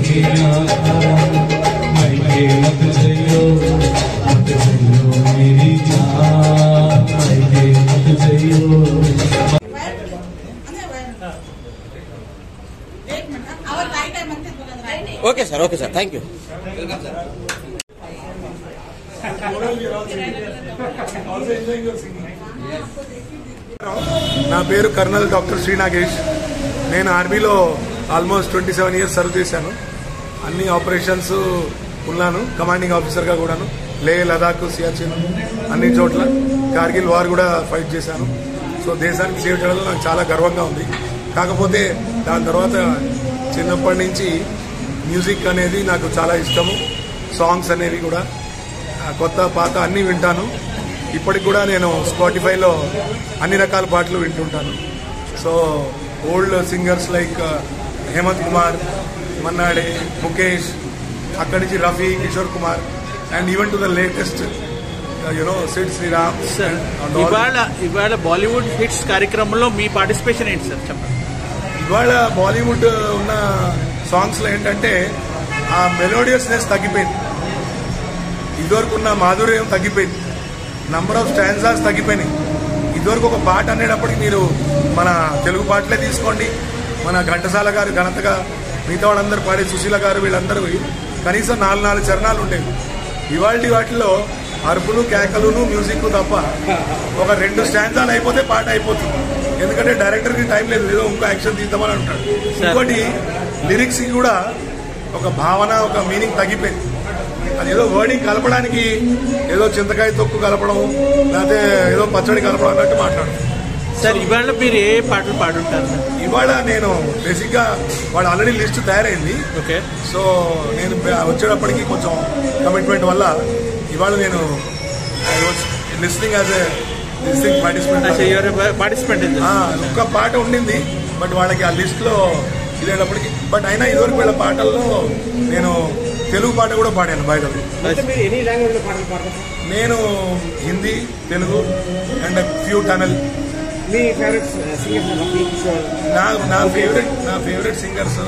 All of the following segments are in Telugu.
मेरा मायके मत जइयो मत जइयो मेरी जान मायके मत जइयो एक मिनट और राइट है मंदिर बोला right okay sir okay sir thank you నా పేరు కర్నల్ డాక్టర్ శ్రీ నాగేష్ నేను ఆర్మీలో almost twenty seven years serve చేశాను అన్ని ఆపరేషన్స్ ఉన్నాను కమాండింగ్ ఆఫీసర్గా కూడాను లే లదాఖ్ సియాచిన్ అన్ని చోట్ల కార్గిల్ వార్ కూడా ఫైట్ చేశాను సో దేశానికి సేవ చేయడంలో నాకు చాలా గర్వంగా ఉంది కాకపోతే దాని తర్వాత చిన్నప్పటి నుంచి మ్యూజిక్ అనేది నాకు చాలా ఇష్టము సాంగ్స్ అనేవి కూడా ఆ, కొత్త పాత అన్నీ వింటాను ఇప్పటికి కూడా నేను స్పాటిఫైలో అన్ని రకాల పాటలు వింటుంటాను so old singers like Hemant Kumar Manna Dey Mukesh అక్కడి నుంచి Rafi Kishore Kumar and even to the latest you know Sid Sriram sir and all- ఇవాళ ఇవాళ బాలీవుడ్ హిట్స్ కార్యక్రమంలో మీ పార్టిసిపేషన్ ఏంటి సార్ చెప్పండి ఇవాళ బాలీవుడ్ ఉన్న సాంగ్స్లో ఏంటంటే ఆ మెలోడియస్నెస్ తగ్గిపోయింది ఇదివరకు ఉన్న మాధుర్యం తగ్గిపోయింది నంబర్ ఆఫ్ స్టాన్సాస్ తగ్గిపోయినాయి ఇదివరకు ఒక పాట అనేటప్పటికి మీరు మన తెలుగు పాటలే తీసుకోండి మన ఘంటసాల గారు ఘనతగా మిగతా వాళ్ళందరూ పాడే సుశీల గారు వీళ్ళందరూ కనీసం నాలుగు నాలుగు చరణాలు ఉండేవి ఇవాళ వాటిలో అరుపులు కేకలును మ్యూజిక్ తప్ప ఒక రెండు స్టాండ్సాలు అయిపోతే పాట అయిపోతుంది ఎందుకంటే డైరెక్టర్ కి టైం లేదు ఏదో ఇంకో యాక్షన్ తీద్దామని అంటాడు ఇంకోటి లిరిక్స్ కి కూడా ఒక భావన ఒక మీనింగ్ తగ్గిపోయింది అది ఏదో వర్డింగ్ కలపడానికి ఏదో చింతకాయ తొక్కు కలపడం లేకపోతే ఏదో పచ్చడి కలపడం అన్నట్టు మాట్లాడు సార్ ఇవాళ మీరు ఏ పాటలు పాడుంటారు సార్ ఇవాళ నేను బేసిక్ గా వాడు ఆల్రెడీ లిస్ట్ తయారైంది ఓకే సో నేను బ- వచ్చేటప్పటికి కొంచెం కమిట్మెంట్ వల్ల ఇవాళ నేను listening as a listening participant participant ఒక్క పాట ఉండింది బట్ వాళ్ళకి ఆ లిస్ట్ లో ఇదేటప్పటికి బట్ అయినా ఇదివరకు వీళ్ళ పాటల్లో నేను తెలుగు పాట కూడా పాడాను బయట మీరు ఎన్ని లాంగ్వేజ్ లో పాటలు పాడతారు నేను హిందీ తెలుగు అండ్ ఫ్యూ తమిళ్ మీ ఫేవరెట్ సింగర్స్ రఫీ కిషోర్ నా నా ఫేవరెట్ నా favourite singers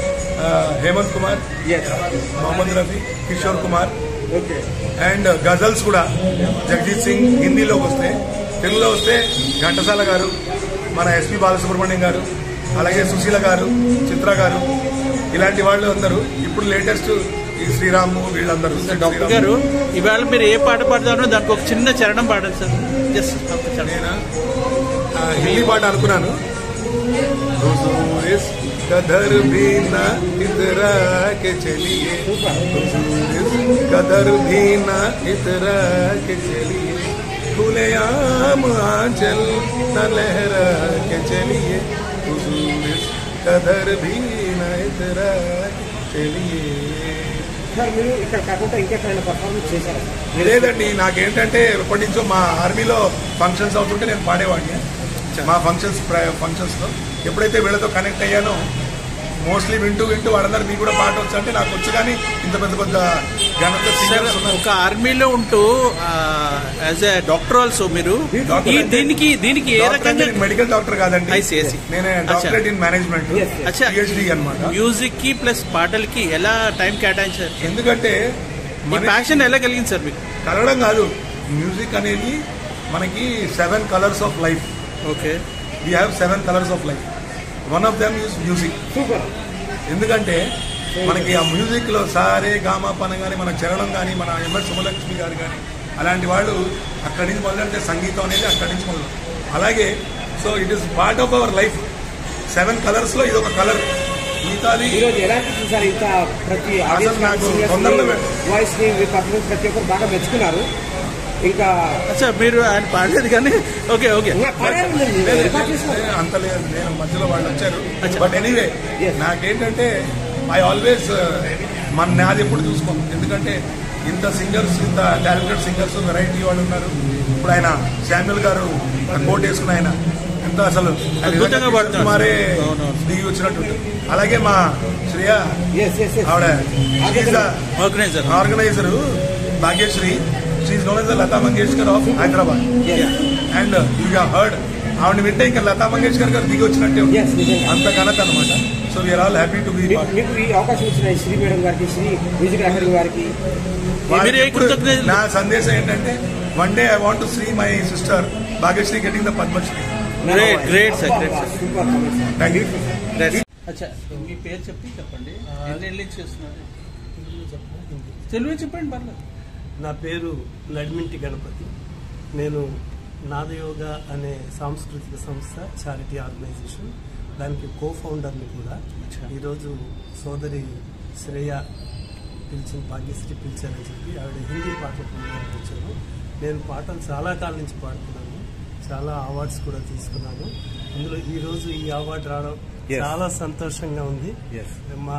Hemant Kumar yes Mohammed Rafi Kishore Kumar okay and ghazals కూడా జగజీత్ సింగ్ హిందీలోకి వస్తే తెలుగులో వస్తే ఘంటసాల గారు మన ఎస్పి బాలసుబ్రహ్మణ్యం గారు అలాగే సుశీల గారు చిత్ర గారు ఇలాంటి వాళ్ళు అందరూ ఇప్పుడు లేటెస్ట్ ఈ శ్రీరాము వీళ్ళందరూ డాక్టర్ గారు ఇవాళ మీరు ఏ పాట పాడతారో దానికి ఒక చిన్న చరణం పాడాలి సార్ జస్ట్ ఒక చరణం నేనా ఆ, హిందీ పాట అనుకున్నాను हुजूर इस कदर भी न इतरा के चलिए हुजूर इस कदर भी न इतरा के चलिए खुलेआम आंचल न लहरा के चलिए हुजूर इस कदर भी न इतरा के चलिए సార్ మీరు ఇక్కడ కాకుండా ఇంకెక్కడైనా పర్ఫార్మెన్స్ చేశారా లేదండి నాకేంటంటే ఎప్పటి నుంచో మా ఆర్మీలో ఫంక్షన్స్ అవుతుంటే నేను పాడేవాడిని మా ఫంక్షన్స్ ఫంక్షన్స్ లో ఎప్పుడైతే వీళ్ళతో కనెక్ట్ అయ్యానో మోస్ట్లీ వింటూ వింటూ వాళ్ళందరూ మీకు కూడా పాట వచ్చు అంటే నాకు వచ్చు కానీ ఇంత పెద్ద పెద్ద ఘనత సార్ సింగర్స్ ఉన్నారు ఒక ఆర్మీలో ఉంటూ యాజ్ ఎ డాక్టర్ ఆల్సో మీరు Doctor ఈ అంటే- దీనికి దీనికి ఏ డాక్టర్ అంటే రకంగా నేను మెడికల్ డాక్టర్ కాదండి I see, I see. నేను అచ్చా. Doctorate in management Yes, yes. అచ్చా పిహెచ్డి అనమాట మ్యూజిక్ కి ప్లస్ పాటలకి ఎలా టైం కేటాయించారు ఎందుకంటే మీ మన- ప్యాషన్ ఎలా కలిగింది సార్ మీకు కలగడం కాదు మ్యూజిక్ అనేది మనకి seven colours of life okay we have seven colours of life one of them use music super ఎందుకంటే మనకి ఆ మ్యూజిక్ లో సారే గామా పన కానీ మన చరణం కానీ మన ఎంఎస్ సుమలక్ష్మి గారు కానీ అలాంటి వాళ్ళు అక్కడి నుంచి మొదలంటే సంగీతం అనేది అక్కడి నుంచి మొదలు అలాగే so it is part of our life seven colours లో ఇది ఒక కలర్ మిగతాది ఈ రోజు ఎలా అనిపిస్తుంది సార్ ఇంత ప్రతి అసలు నాకు తొందరలో వాయిస్ ని మీ పర్ఫార్మెన్స్ ప్రతి ఒక్కరు బాగా మెచ్చుకున్నారు ఇంకా అచ్చా మీరు ఆయన పాడలేదు కానీ ఓకే ఓకే ఇంకా పాడారు మీరు, లేదు, రికార్డ్ చేస్తున్నారు. లేదు, అంత లేదు నేను మధ్యలో వాళ్ళు వచ్చారు అచ్చా. But anyway Yes. నాకేంటంటే ఐ ఆల్వేస్ మన నాది ఎప్పుడు చూసుకోను ఎందుకంటే ఇంత సింగర్స్ ఇంత టాలెంటెడ్ సింగర్స్ వెరైటీ వాళ్ళు ఉన్నారు ఇప్పుడు ఆయన శామ్యుల్ గారు కోట్ వేసుకున్న ఆయన ఎంత అసలు ఆయన అద్భుతంగా నిజంగా పాడుతున్నారు. కుమారే అవునవును. దిగి వచ్చినట్టు అలాగే మా శ్రేయ Yes, yes, yes. ఆవిడ organiser organiser Bhagyashree she known as the Lata Mangeshkar of Hyderabad Yes. And you have heard ఆవిడ వింటే ఇంకా లతా మంగేష్కర్ గారు దిగి వచ్చినట్టే ఉంది. Yes, నిజంగా. అంత ఘనత అనమాట so we are all happy to be మీకు మీకు ఈ అవకాశం ఇచ్చిన ఈ శ్రీ మేడం గారికి శ్రీ మ్యూజిక్ డైరెక్టర్ గారికి మీరు ఏ కృతజ్ఞతలు- నా సందేశం ఏంటంటే one day I want to see my sister Bhagyashree getting the Padmashri Great, great, sir, great, sir. Super comment sir thank you అచ్చా మీ పేరు చెప్పి చెప్పండి ఎన్ని ఏళ్ళ నుంచి చేస్తున్నారు తెలుగు చెప్పండి పర్లేదు నా పేరు నడిమింటి గణపతి నేను నాదయోగ అనే సాంస్కృతిక సంస్థ చారిటీ ఆర్గనైజేషన్ దానికి కో ఫౌండర్ని కూడా అచ్చా. ఈరోజు సోదరి శ్రేయ పిలిచిన భాగ్యశ్రీ పిలిచారని చెప్పి ఆవిడ హిందీ పాటలు పాడడానికి వచ్చాను నేను పాటలు చాలా కాలం నుంచి పాడుతున్నాను చాలా అవార్డ్స్ కూడా తీసుకున్నాను అందులో ఈరోజు ఈ అవార్డు రావడం Yes. చాలా సంతోషంగా ఉంది ఎస్ మా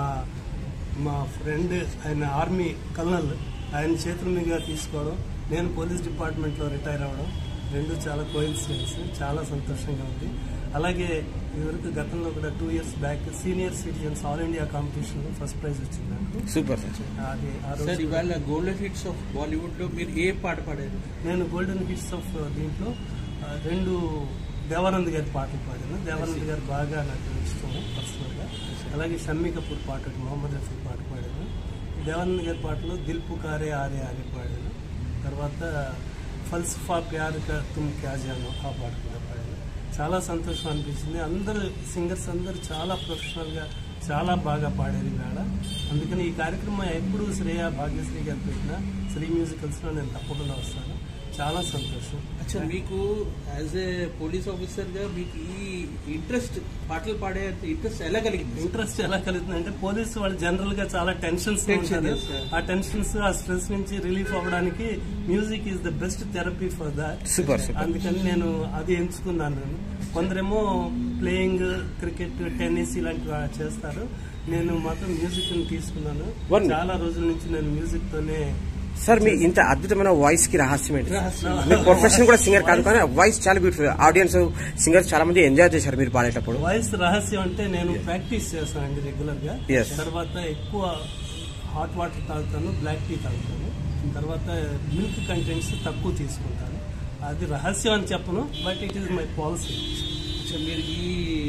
మా ఫ్రెండ్ ఆయన ఆర్మీ కల్నల్ ఆయన చేతుల మీదుగా తీసుకోవడం నేను పోలీస్ డిపార్ట్మెంట్లో రిటైర్ అవ్వడం రెండు చాలా కోయిన్సిడెన్స్ చాలా సంతోషంగా ఉంది అలాగే ఇదివరకు గతంలో కూడా two years back senior citizens all India కాంపిటీషన్లో ఫస్ట్ ప్రైజ్ వచ్చింది నాకు సూపర్ సార్ అది ఆ సార్ రోజు ఇవాళ గోల్డెన్ హిట్స్ ఆఫ్ బాలీవుడ్ లో మీరు ఏ పాట పాడారు నేను గోల్డెన్ హిట్స్ ఆఫ్ దీంట్లో ఆ, రెండు దేవానంద్ గారి పాటలు పాడాను దేవానంద్ గారు బాగా నాకు ఇష్టం పర్సనల్గా అలాగే షమ్మి కపూర్ పాట ఒకటి, మొహమ్మద్ రఫీ పాట పాడాను దేవానంద్ గారి పాటలో దిల్ పుకారే ఆరే ఆరే పాడాను తర్వాత ఫల్సఫా ప్యార్ కా తుమ్ క్యా జానో ఆ పాట కూడా పాడాను చాలా సంతోషం అనిపించింది అందరూ సింగర్స్ అందరూ చాలా ప్రొఫెషనల్గా చాలా బాగా పాడారు ఈవేళ అందుకని ఈ కార్యక్రమం ఎప్పుడు శ్రేయ భాగ్యశ్రీ గారు పెట్టినా శ్రీ మ్యూజికల్స్లో నేను తప్పకుండా వస్తాను చాలా సంతోషం అచ్చా మీకు యాజ్ ఏ పోలీస్ ఆఫీసర్ గా మీకు ఈ ఇంట్రెస్ట్ పాటలు పాడే ఇంట్రెస్ట్ ఎలా కలిగింది ఇంట్రెస్ట్ ఎలా కలుగుతుంది అంటే పోలీసు వాళ్ళు జనరల్ గా చాలా టెన్షన్స్ Tension, ఉంటారు yes, sir. ఆ టెన్షన్స్ ఆ స్ట్రెస్ నుంచి రిలీఫ్ అవ్వడానికి music is the best therapy for that Super, super. అందుకని నేను అది ఎంచుకున్నాను నేను కొందరేమో ప్లేయింగ్ క్రికెట్ టెన్నిస్ ఇలాంటివి చేస్తారు నేను మాత్రం మ్యూజిక్ తీసుకున్నాను One- చాలా రోజుల నుంచి నేను మ్యూజిక్ తోనే సార్ మీ ఇంత అద్భుతమైన వాయిస్ కి రహస్యం ఏంటి మీ ప్రొఫెషన్ కూడా సింగర్ కాదు కానీ వాయిస్ చాలా బ్యూటిఫుల్ ఆడియన్స్ సింగర్స్ చాలా మంది ఎంజాయ్ చేశారు మీరు పాడేటప్పుడు వాయిస్ రహస్యం అంటే నేను ప్రాక్టీస్ చేస్తానండి రెగ్యులర్ గా Yes. తర్వాత ఎక్కువ హాట్ వాటర్ తాగుతాను బ్లాక్ టీ తాగుతాను తర్వాత మిల్క్ కంటెంట్స్ తక్కువ తీసుకుంటాను అది రహస్యం అని చెప్పను but it is my policy అచ్చా మీరు ఈ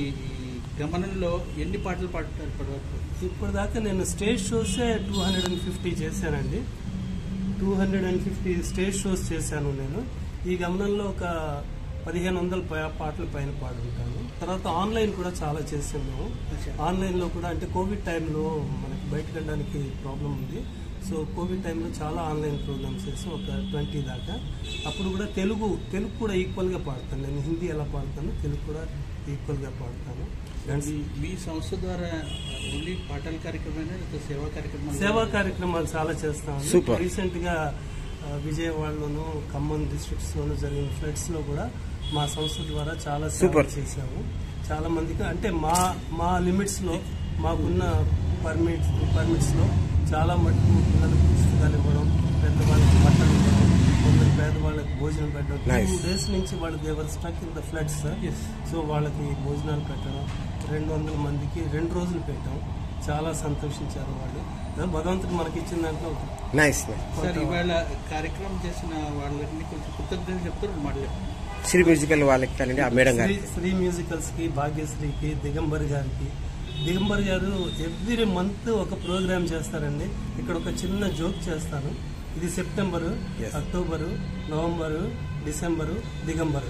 గమనంలో ఎన్ని పాటలు పాడుతారు ఇప్పటివరకు ఇప్పటిదాకా నేను స్టేజ్ షోసే టూ హండ్రెడ్ అండ్ ఫిఫ్టీ చేశానండి two hundred and fifty stage shows చేశాను నేను ఈ గమనంలో ఒక పదిహేను వందల పై- పాటల పైన పాడుంటాను తర్వాత ఆన్లైన్ కూడా చాలా చేసాం మేము ఆన్లైన్ లో కూడా అంటే కోవిడ్ టైంలో మనకి బయటకు వెళ్ళడానికి ప్రాబ్లం ఉంది సో కోవిడ్ టైంలో చాలా ఆన్లైన్ ప్రోగ్రామ్స్ చేసి ఒక ట్వంటీ దాకా అప్పుడు కూడా తెలుగు తెలుగు కూడా ఈక్వల్ గా పాడతాను నేను హిందీ ఎలా పాడతాను తెలుగు కూడా ఈక్వల్ గా పాడతాను And మీ- మీ సంస్థ ద్వారా ఓన్లీ పాటల కార్యక్రమేనా లేకపోతే సేవా కార్యక్రమాలు సేవా కార్యక్రమాలు చాలా చేస్తాం Super. రీసెంట్ గా ఆ, విజయవాడలోను ఖమ్మం డిస్ట్రిక్ట్స్ లోను జరిగిన ఫ్లడ్స్ లో కూడా మా సంస్థ ద్వారా చాలా Super. సేవలు చేశాము చాలా మందికి అంటే మా మా లిమిట్స్ లో మాకున్న పర్మిట్స్ పర్మిట్స్ లో చాలా మటుకు పిల్లలకు పుస్తకాలు ఇవ్వడం పెద్దవాళ్ళకి బట్టలు ఇవ్వడం కొందరు పేదవాళ్ళకి భోజనం పెట్టడం Nice. టూ డేస్ నుంచి వాళ్ళు they were struck in the floods Yes. So వాళ్ళకి భోజనాలు పెట్టడం రెండు వందల మందికి రెండు రోజులు పెట్టాం చాలా సంతోషించారు వాళ్ళు ఏదో భగవంతుడు మనకి ఇచ్చిన దాంట్లో ఒక నైస్ సార్ ఇవాళ కార్యక్రమం చేసిన వాళ్ళని కొంచెం కృతజ్ఞతలు చెప్తారు మళ్ళీ శ్రీ మ్యూజికల్ వాళ్ళకి కానివ్వండి ఆ మేడం శ్రీ గారికి శ్రీ మ్యూజికల్స్ కి భాగ్యశ్రీకి దిగంబర్ గారికి దిగంబర్ గారు ఎవ్రీ మంత్ ఒక ప్రోగ్రామ్ చేస్తారండి ఇక్కడ ఒక చిన్న జోక్ చేస్తాను ఇది September Yes. October November December Digambar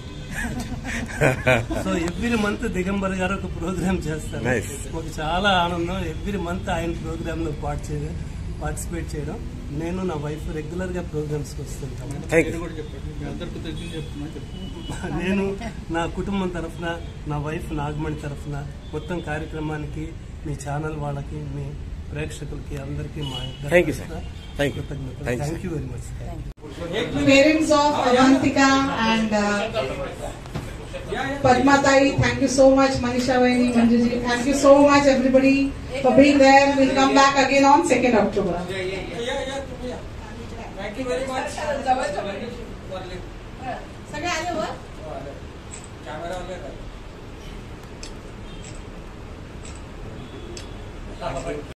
so every month Digambar గారు ఒక ప్రోగ్రామ్ చేస్తారు Nice. మాకు చాలా ఆనందం ఎవ్రీ మంత్ ఆయన ప్రోగ్రామ్ లో పార్టిసిపేట్ చేయడం నేను నా వైఫ్ రెగ్యులర్ గా ప్రోగ్రామ్స్ కి వస్తుంటాం Thank you. పేరు కూడా చెప్పండి మీ అందరు కృతజ్ఞతలు చెప్తున్నా చెప్పండి నేను నా కుటుంబం తరఫున నా వైఫ్ నాగమణి తరఫున మొత్తం కార్యక్రమానికి మీ ఛానల్ వాళ్ళకి మీ ప్రేక్షకులకి అందరికీ మా యొక్క Thank you, sir. Thank you. కృతజ్ఞతలు Thank you, thank you very much parents of Avantika and uh, Padma Tai, thank you so much, Manisha Vaini, Manjuji, thank you so much everybody for being there. We'll come back again on 2nd October. सगळे आले वर